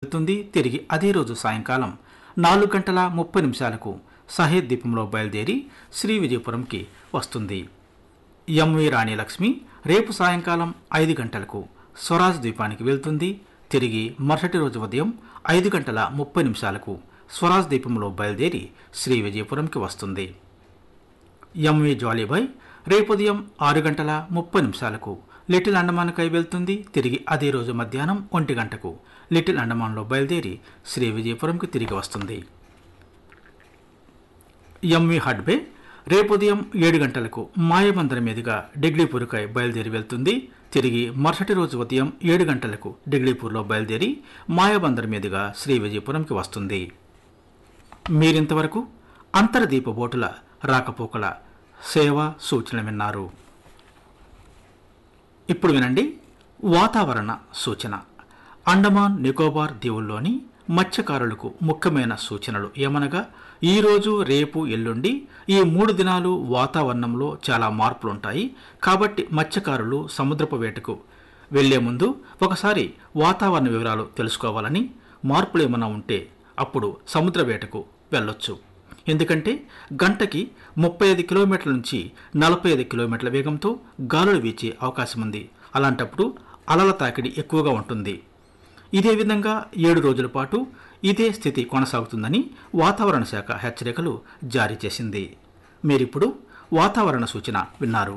వెళ్తుంది తిరిగి అదే రోజు సాయంకాలం నాలుగు గంటల ముప్పై నిమిషాలకు సహేద్ దీపంలో బయలుదేరి శ్రీ విజయపురంకి వస్తుంది ఎంవి రాణి లక్ష్మి రేపు సాయంకాలం ఐదు గంటలకు స్వరాజ్ ద్వీపానికి వెళ్తుంది తిరిగి మరుసటి రోజు ఉదయం ఐదు గంటల ముప్పై నిమిషాలకు స్వరాజ్ ద్వీపంలో బయలుదేరి శ్రీ విజయపురంకి వస్తుంది ఎంవి జాలీబాయ్ రేపు ఉదయం ఆరు గంటల ముప్పై నిమిషాలకు లిటిల్ అండమాన్కై వెళ్తుంది తిరిగి అదే రోజు మధ్యాహ్నం ఒంటి గంటకు లిటిల్ అండమాన్లో బయలుదేరి శ్రీ విజయపురంకి తిరిగి వస్తుంది ఎంవి హడ్బే రేపు ఉదయం ఏడు గంటలకు మాయబందరం మీదుగా డిగ్లీపూర్కై బయలుదేరి వెళ్తుంది తిరిగి మరుసటి రోజు ఉదయం ఏడు గంటలకు డిగ్లీపూర్లో బయలుదేరి మాయబందర్ మీదుగా శ్రీ విజయపురంకి వస్తుంది మీరింతవరకు అంతర్దీప బోటుల రాకపోకల సేవ సూచన విన్నారు ఇప్పుడు వినండి వాతావరణ సూచన అండమాన్ నికోబార్ దీవుల్లోని మత్స్యకారులకు ముఖ్యమైన సూచనలు ఏమనగా ఈరోజు రేపు ఎల్లుండి ఈ మూడు దినాలు వాతావరణంలో చాలా మార్పులు ఉంటాయి కాబట్టి మత్స్యకారులు సముద్రపు వేటకు వెళ్లే ముందు ఒకసారి వాతావరణ వివరాలు తెలుసుకోవాలని మార్పులు ఏమైనా ఉంటే అప్పుడు సముద్ర వేటకు వెళ్ళొచ్చు ఎందుకంటే గంటకి ముప్పై ఐదు కిలోమీటర్ల నుంచి నలభై ఐదు కిలోమీటర్ల వేగంతో గాలులు వీచే అవకాశం ఉంది అలాంటప్పుడు అలల తాకిడి ఎక్కువగా ఉంటుంది ఇదే విధంగా ఏడు రోజుల పాటు ఇదే స్థితి కొనసాగుతుందని వాతావరణ శాఖ హెచ్చరికలు జారీ చేసింది మీరిప్పుడు వాతావరణ సూచన విన్నారు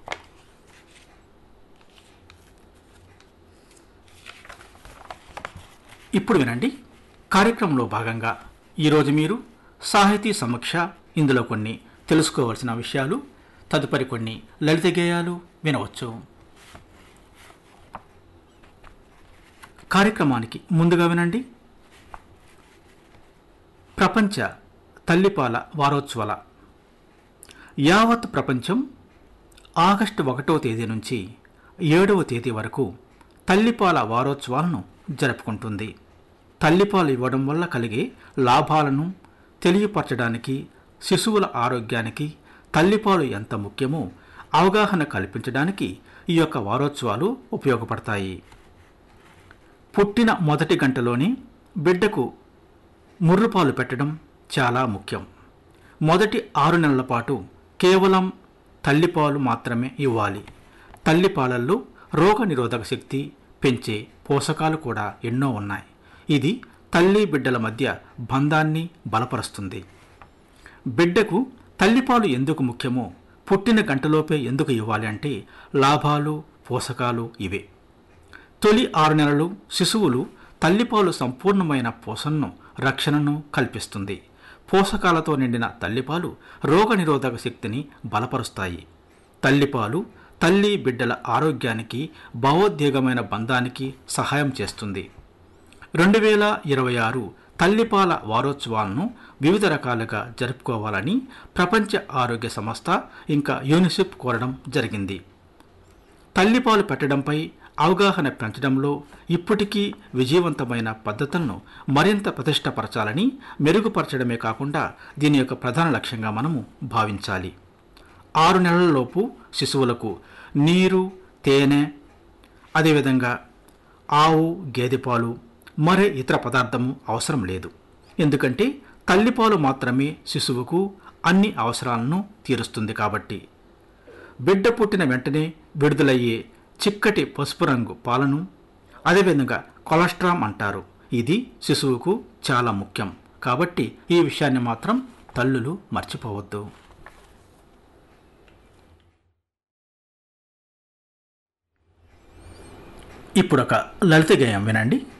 ఇప్పుడు వినండి కార్యక్రమంలో భాగంగా ఈరోజు మీరు సాహితీ సమీక్ష ఇందులో కొన్ని తెలుసుకోవాల్సిన విషయాలు తదుపరి కొన్ని లలిత గేయాలు వినవచ్చు కార్యక్రమానికి ముందుగా వినండి ప్రపంచ తల్లిపాల వారోత్సవాల యావత్ ప్రపంచం ఆగస్టు ఒకటో తేదీ నుంచి ఏడవ తేదీ వరకు తల్లిపాల వారోత్సవాలను జరుపుకుంటుంది తల్లిపాలు ఇవ్వడం వల్ల కలిగే లాభాలను తెలియపరచడానికి శిశువుల ఆరోగ్యానికి తల్లిపాలు ఎంత ముఖ్యమో అవగాహన కల్పించడానికి ఈ యొక్క వారోత్సవాలు ఉపయోగపడతాయి పుట్టిన మొదటి గంటలోనే బిడ్డకు ముర్రుపాలు పెట్టడం చాలా ముఖ్యం మొదటి ఆరు నెలల పాటు కేవలం తల్లిపాలు మాత్రమే ఇవ్వాలి తల్లిపాలల్లో రోగ నిరోధక శక్తి పెంచే పోషకాలు కూడా ఎన్నో ఉన్నాయి ఇది తల్లి బిడ్డల మధ్య బంధాన్ని బలపరుస్తుంది బిడ్డకు తల్లిపాలు ఎందుకు ముఖ్యమో పుట్టిన గంటలోపే ఎందుకు ఇవ్వాలి అంటే లాభాలు పోషకాలు ఇవే తొలి ఆరు నెలలు శిశువులు తల్లిపాలు సంపూర్ణమైన పోషణను రక్షణను కల్పిస్తుంది పోషకాలతో నిండిన తల్లిపాలు రోగనిరోధక శక్తిని బలపరుస్తాయి తల్లిపాలు తల్లి బిడ్డల ఆరోగ్యానికి భావోద్వేగమైన బంధానికి సహాయం చేస్తుంది రెండు వేల ఇరవై ఆరు తల్లిపాల వారోత్సవాలను వివిధ రకాలుగా జరుపుకోవాలని ప్రపంచ ఆరోగ్య సంస్థ ఇంకా యూనిసెఫ్ కోరడం జరిగింది తల్లిపాలు పెట్టడంపై అవగాహన పెంచడంలో ఇప్పటికీ విజయవంతమైన పద్ధతులను మరింత ప్రతిష్టపరచాలని మెరుగుపరచడమే కాకుండా దీని యొక్క ప్రధాన లక్ష్యంగా మనము భావించాలి ఆరు నెలలలోపు శిశువులకు నీరు తేనె అదేవిధంగా ఆవు గేదె పాలు మరే ఇతర పదార్థము అవసరం లేదు ఎందుకంటే తల్లిపాలు మాత్రమే శిశువుకు అన్ని అవసరాలను తీరుస్తుంది కాబట్టి బిడ్డ పుట్టిన వెంటనే విడుదలయ్యే చిక్కటి పసుపు రంగు పాలను అదేవిధంగా కొలెస్ట్రామ్ అంటారు ఇది శిశువుకు చాలా ముఖ్యం కాబట్టి ఈ విషయాన్ని మాత్రం తల్లులు మర్చిపోవద్దు ఇప్పుడొక లలిత గేయం వినండి